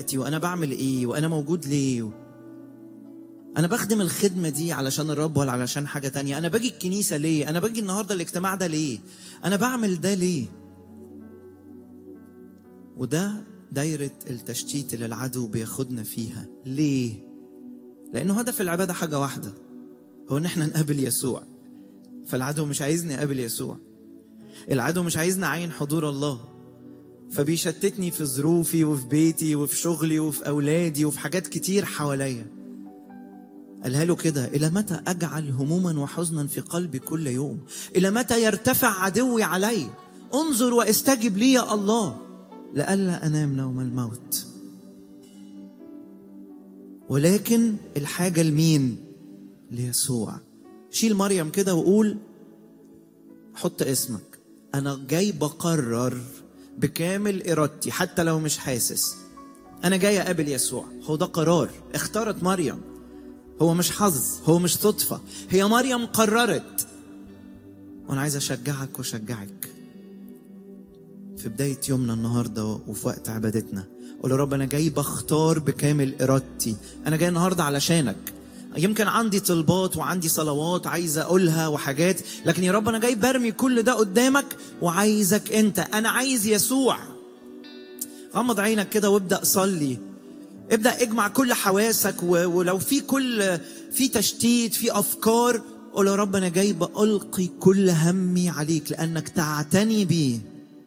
رسالتي وانا بعمل ايه وانا موجود ليه انا بخدم الخدمه دي علشان الرب ولا علشان حاجه تانية انا باجي الكنيسه ليه انا باجي النهارده الاجتماع ده ليه انا بعمل ده ليه وده دايره التشتيت اللي العدو بياخدنا فيها ليه لانه هدف العباده حاجه واحده هو ان احنا نقابل يسوع فالعدو مش عايزني اقابل يسوع العدو مش عايزني اعين حضور الله فبيشتتني في ظروفي وفي بيتي وفي شغلي وفي اولادي وفي حاجات كتير حواليا قالها له كده إلى متى أجعل هموما وحزنا في قلبي كل يوم إلى متى يرتفع عدوي علي انظر واستجب لي يا الله لئلا أنام نوم الموت ولكن الحاجة لمين ليسوع شيل مريم كده وقول حط اسمك أنا جاي بقرر بكامل إرادتي حتى لو مش حاسس أنا جاي أقابل يسوع هو ده قرار اختارت مريم هو مش حظ هو مش صدفة هي مريم قررت وأنا عايز أشجعك وأشجعك في بداية يومنا النهاردة وفي وقت عبادتنا قول يا رب أنا جاي بختار بكامل إرادتي أنا جاي النهاردة علشانك يمكن عندي طلبات وعندي صلوات عايز أقولها وحاجات لكن يا رب أنا جاي برمي كل ده قدامك وعايزك أنت أنا عايز يسوع غمض عينك كده وابدأ صلي ابدا اجمع كل حواسك و- ولو في كل في تشتيت في افكار قول يا رب انا جاي بالقي كل همي عليك لانك تعتني بي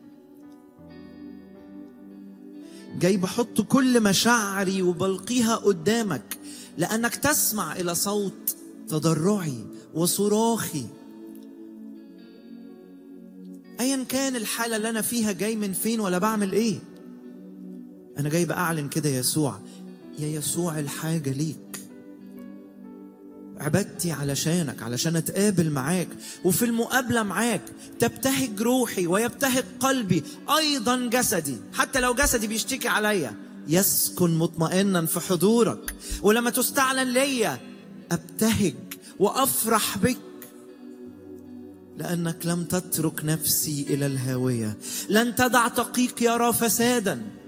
جاي بحط كل مشاعري وبلقيها قدامك لانك تسمع الى صوت تضرعي وصراخي ايا كان الحاله اللي انا فيها جاي من فين ولا بعمل ايه أنا جاي بأعلن كده يسوع يا يسوع الحاجة ليك عبادتي علشانك علشان أتقابل معاك وفي المقابلة معاك تبتهج روحي ويبتهج قلبي أيضا جسدي حتى لو جسدي بيشتكي عليا يسكن مطمئنا في حضورك ولما تستعلن ليا أبتهج وأفرح بك لأنك لم تترك نفسي إلى الهاوية لن تدع دقيق يرى فسادا